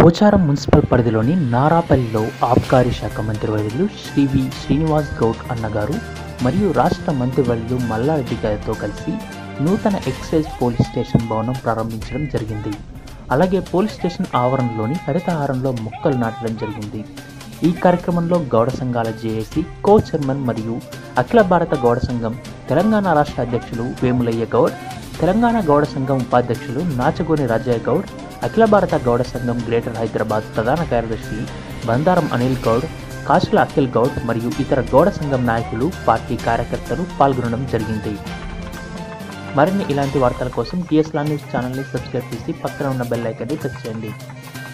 Pocharam municipal పరిధిలోని నారాపల్లిలో ఆబ్కారీ శాఖ మంత్రివర్యులు శ్రీ వి శ్రీనివాస్ గౌడ్ అన్నగారు మరియు రాష్ట్ర మంత్రివర్యులు మల్లారెడ్డి గారితో కలిసి నూతన ఎక్సైజ్ పోలీస్ స్టేషన్ భవనం ప్రారంభించడం జరిగింది అలాగే పోలీస్ స్టేషన్ ఆవరణలోని హరితహారంలో మొక్కలు నాటడం జరిగింది ఈ కార్యక్రమంలో గౌడ సంఘాల జేఏసీ కో చైర్మన్ మరియు అఖిల భారత గౌడ సంఘం తెలంగాణ రాష్ట్ర అధ్యక్షులు వేములయ్య గౌడ్ తెలంగాణ గౌడ సంఘం ఉపాధ్యక్షులు నాచగోని రాజయ్య గౌడ్ అఖిల భారత గౌడ సంఘం గ్రేటర్ హైదరాబాద్ ప్రధాన కార్యదర్శి బందారం అనిల్ గౌడ్ కాసుల అఖిల్ గౌడ్ మరియు ఇతర గౌడ సంఘం నాయకులు పార్టీ కార్యకర్తలు పాల్గొనడం జరిగింది మరిన్ని ఇలాంటి వార్తల కోసం టీఎస్ లా న్యూస్ ఛానల్ని సబ్స్క్రైబ్ చేసి పక్కన ఉన్న బెల్ ఐకాన్ని ప్రెస్ చేయండి